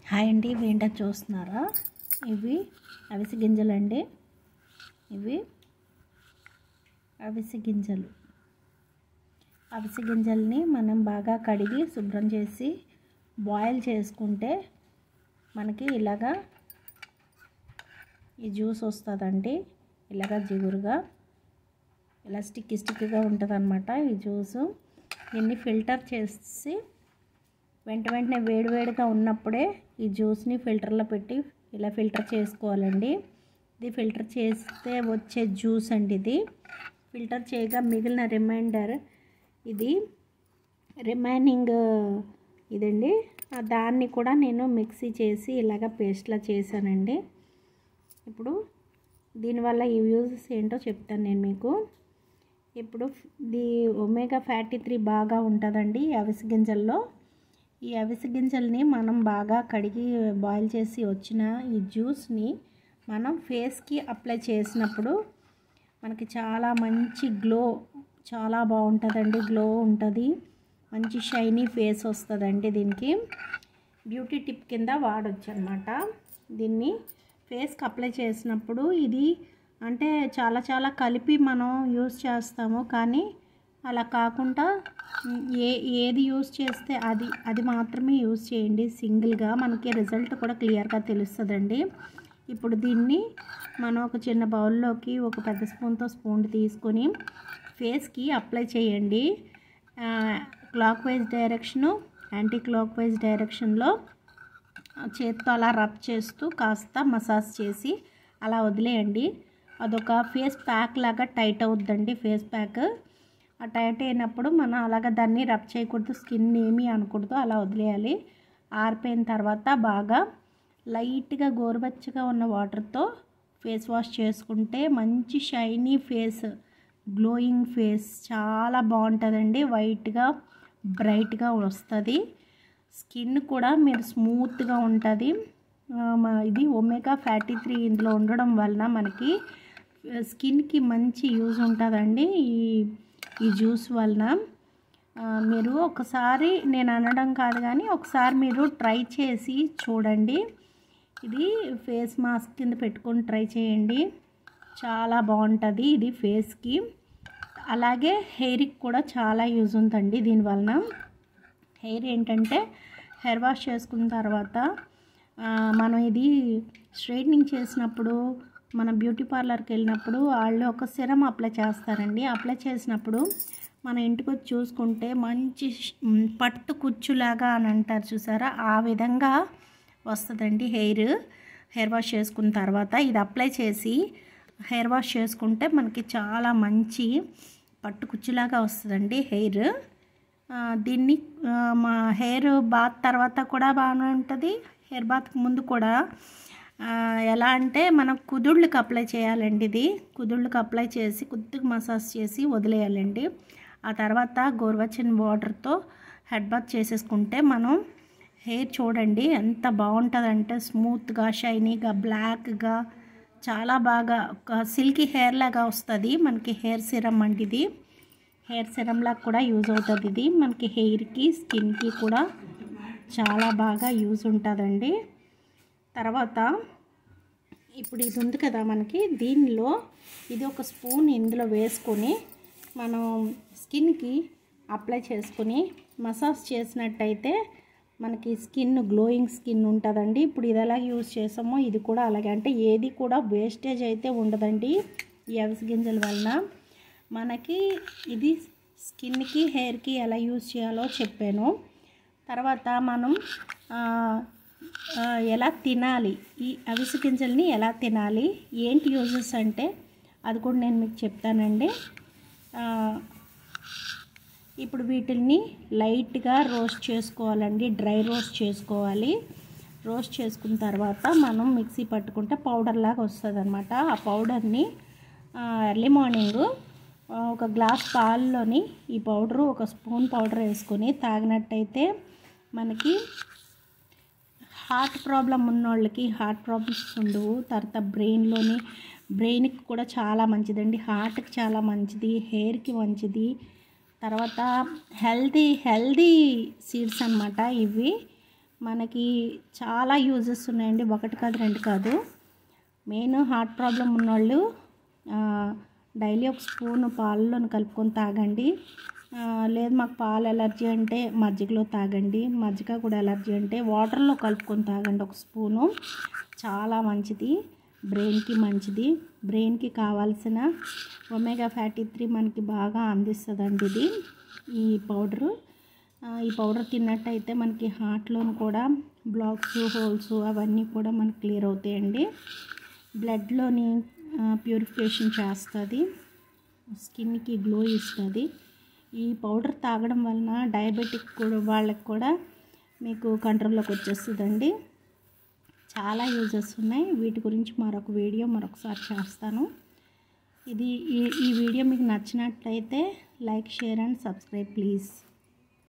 hi అండి ఏంటో చూస్తున్నారా ఇవి అవిసె గింజలు అండి ఇవి అవిసె గింజలు అవిసె గింజల్ని మనం బాగా కడిగి శుభ్రం చేసి బాయిల్ చేసుకుంటే మనకి ఇలాగా ఈ జ్యూస్ వస్తుందండి ఇలాగా జిగురుగా ఇలా స్టిక్ స్టిక్గా ఉంటుంది అనమాట ఈ జ్యూసు దీన్ని ఫిల్టర్ చేసి వెంట వెంటనే వేడివేడిగా ఉన్నప్పుడే ఈ జ్యూస్ని ఫిల్టర్లో పెట్టి ఇలా ఫిల్టర్ చేసుకోవాలండి ఇది ఫిల్టర్ చేస్తే వచ్చే జ్యూస్ అండి ఇది ఫిల్టర్ చేయగా మిగిలిన రిమైండర్ ఇది రిమైనింగ్ ఇదండి దాన్ని కూడా నేను మిక్సీ చేసి ఇలాగ పేస్ట్లా చేశానండి ఇప్పుడు దీనివల్ల ఈ యూజెస్ ఏంటో చెప్తాను నేను మీకు ఇప్పుడు ది ఒమేగా ఫ్యాటీ త్రీ బాగా ఉంటుందండి ఈ అవిసె గింజల్లో ఈ అవిసె గింజల్ని మనం బాగా కడిగి బాయిల్ చేసి వచ్చిన ఈ జ్యూస్ని మనం ఫేస్కి అప్లై చేసినప్పుడు మనకి చాలా మంచి గ్లో చాలా బాగుంటుందండి గ్లో ఉంటుంది మంచి షైనీ ఫేస్ వస్తుందండి దీనికి బ్యూటీ టిప్ కింద వాడచ్చు అనమాట దీన్ని ఫేస్కి అప్లై చేసినప్పుడు ఇది అంటే చాలా చాలా కలిపి మనం యూస్ చేస్తాము కానీ అలా కాకుండా ఏ ఏది యూస్ చేస్తే అది అది మాత్రమే యూస్ చేయండి సింగిల్గా మనకి రిజల్ట్ కూడా క్లియర్గా తెలుస్తుందండి ఇప్పుడు దీన్ని మనం ఒక చిన్న బౌల్లోకి ఒక పెద్ద స్పూన్తో స్పూన్ తీసుకొని ఫేస్కి అప్లై చేయండి clockwise direction anticlockwise డైరెక్షన్లో చేత్తో అలా రబ్ చేస్తూ కాస్త మసాజ్ చేసి అలా వదిలేయండి అదొక ఫేస్ ప్యాక్ లాగా టైట్ అవుద్దండి ఫేస్ ప్యాక్ ఆ టైట్ అయినప్పుడు మనం అలాగ దాన్ని రబ్ చేయకూడదు స్కిన్ ఏమీ అనకూడదు అలా వదిలేయాలి ఆరిపోయిన తర్వాత బాగా లైట్గా గోరువెచ్చగా ఉన్న వాటర్తో ఫేస్ వాష్ చేసుకుంటే మంచి షైనీ ఫేస్ గ్లోయింగ్ ఫేస్ చాలా బాగుంటుందండి వైట్గా బ్రైట్గా వస్తుంది స్కిన్ కూడా మీరు స్మూత్గా ఉంటుంది ఇది ఒమేగా ఫ్యాటీ త్రీ ఇందులో ఉండడం వలన మనకి స్కిన్కి మంచి యూజ్ ఉంటుందండి ఈ ఈ జ్యూస్ వలన మీరు ఒకసారి నేను అనడం కాదు కానీ ఒకసారి మీరు ట్రై చేసి చూడండి ఇది ఫేస్ మాస్క్ కింద పెట్టుకొని ట్రై చేయండి చాలా బాగుంటుంది ఇది ఫేస్కి అలాగే హెయిర్కి కూడా చాలా యూజ్ ఉందండి దీనివలన హెయిర్ ఏంటంటే హెయిర్ వాష్ చేసుకున్న తర్వాత మనం ఇది స్ట్రైట్నింగ్ చేసినప్పుడు మన బ్యూటీ పార్లర్కి వెళ్ళినప్పుడు వాళ్ళు ఒక సిరం అప్లై చేస్తారండి అప్లై చేసినప్పుడు మన ఇంటికి వచ్చి చూసుకుంటే మంచి పట్టు కుచ్చులాగా అని అంటారు చూసారా ఆ విధంగా వస్తుందండి హెయిర్ హెయిర్ వాష్ చేసుకున్న తర్వాత ఇది అప్లై చేసి హెయిర్ వాష్ చేసుకుంటే మనకి చాలా మంచి పట్టు కుచ్చులాగా వస్తుందండి హెయిర్ దీన్ని మా హెయిర్ బాత్ తర్వాత కూడా బాగానే ఉంటుంది హెయిర్ బాత్కి ముందు కూడా ఎలా అంటే మనం కుదుళ్ళకి అప్లై చేయాలండి ఇది కుదుళ్ళకి అప్లై చేసి కొద్దిగా మసాజ్ చేసి వదిలేయాలండి ఆ తర్వాత గోరువెచ్చని వాటర్తో హెడ్ బాత్ చేసేసుకుంటే మనం హెయిర్ చూడండి ఎంత బాగుంటుందంటే స్మూత్గా షైనీగా బ్లాక్గా చాలా బాగా ఒక సిల్కీ హెయిర్ లాగా వస్తుంది మనకి హెయిర్ సిరమ్ అండి ఇది హెయిర్ సిరమ్లా కూడా యూజ్ అవుతుంది ఇది మనకి హెయిర్కి స్కిన్కి కూడా చాలా బాగా యూజ్ ఉంటుందండి తర్వాత ఇప్పుడు ఇది ఉంది కదా మనకి దీనిలో ఇది ఒక స్పూన్ ఇందులో వేసుకొని మనం స్కిన్కి అప్లై చేసుకొని మసాజ్ చేసినట్టయితే మనకి స్కిన్ గ్లోయింగ్ స్కిన్ ఉంటుందండి ఇప్పుడు ఇది ఎలా యూజ్ చేసామో ఇది కూడా అలాగే అంటే ఏది కూడా వేస్టేజ్ అయితే ఉండదండి ఈ అవిసె గింజల వలన మనకి ఇది స్కిన్కి హెయిర్కి ఎలా యూజ్ చేయాలో చెప్పాను తర్వాత మనం ఎలా తినాలి ఈ అవిసె గింజల్ని ఎలా తినాలి ఏంటి యూజెస్ అంటే అది కూడా నేను మీకు చెప్తానండి ఇప్పుడు వీటిని లైట్గా రోస్ట్ చేసుకోవాలండి డ్రై రోస్ట్ చేసుకోవాలి రోస్ట్ చేసుకున్న తర్వాత మనం మిక్సీ పట్టుకుంటే పౌడర్ లాగా వస్తుంది అనమాట ఆ పౌడర్ని ఎర్లీ మార్నింగ్ ఒక గ్లాస్ పాల్లోని ఈ పౌడరు ఒక స్పూన్ పౌడర్ వేసుకొని తాగినట్టయితే మనకి హార్ట్ ప్రాబ్లం ఉన్న వాళ్ళకి హార్ట్ ప్రాబ్లమ్స్ ఉండవు తర్వాత బ్రెయిన్లోని బ్రెయిన్కి కూడా చాలా మంచిదండి హార్ట్కి చాలా మంచిది హెయిర్కి మంచిది తర్వాత హెల్తీ హెల్తీ సీడ్స్ అనమాట ఇవి మనకి చాలా యూజెస్ ఉన్నాయండి ఒకటి కాదు రెండు కాదు మెయిన్ హార్ట్ ప్రాబ్లం ఉన్నవాళ్ళు డైలీ ఒక స్పూన్ పాలలో కలుపుకొని తాగండి ఆ, లేదు మాకు పాలు ఎలర్జీ అంటే మజ్జిగలో తాగండి మజ్జిగ కూడా ఎలర్జీ అంటే వాటర్లో కలుపుకొని తాగండి ఒక స్పూను చాలా మంచిది బ్రెయిన్కి మంచిది బ్రెయిన్కి కావాల్సిన ఒమేగా ఫ్యాటీ త్రీ మనకి బాగా అందిస్తుందండి ఇది ఈ పౌడరు ఆ, ఈ పౌడర్ తిన్నట్టయితే మనకి హార్ట్లోను కూడా బ్లాక్స్ హోల్స్ అవన్నీ కూడా మనకి క్లియర్ అవుతాయండి బ్లడ్లోని ప్యూరిఫికేషన్ చేస్తుంది స్కిన్కి గ్లో ఇస్తుంది ఈ పౌడర్ తాగడం వలన డయాబెటిక్ కూడా వాళ్ళకి కూడా మీకు కంట్రోల్లోకి వచ్చేస్తుందండి చాలా యూజెస్ ఉన్నాయి వీటి గురించి మరొక వీడియో మరొకసారి చేస్తాను ఇది ఈ ఈ వీడియో మీకు నచ్చినట్లయితే like share and subscribe please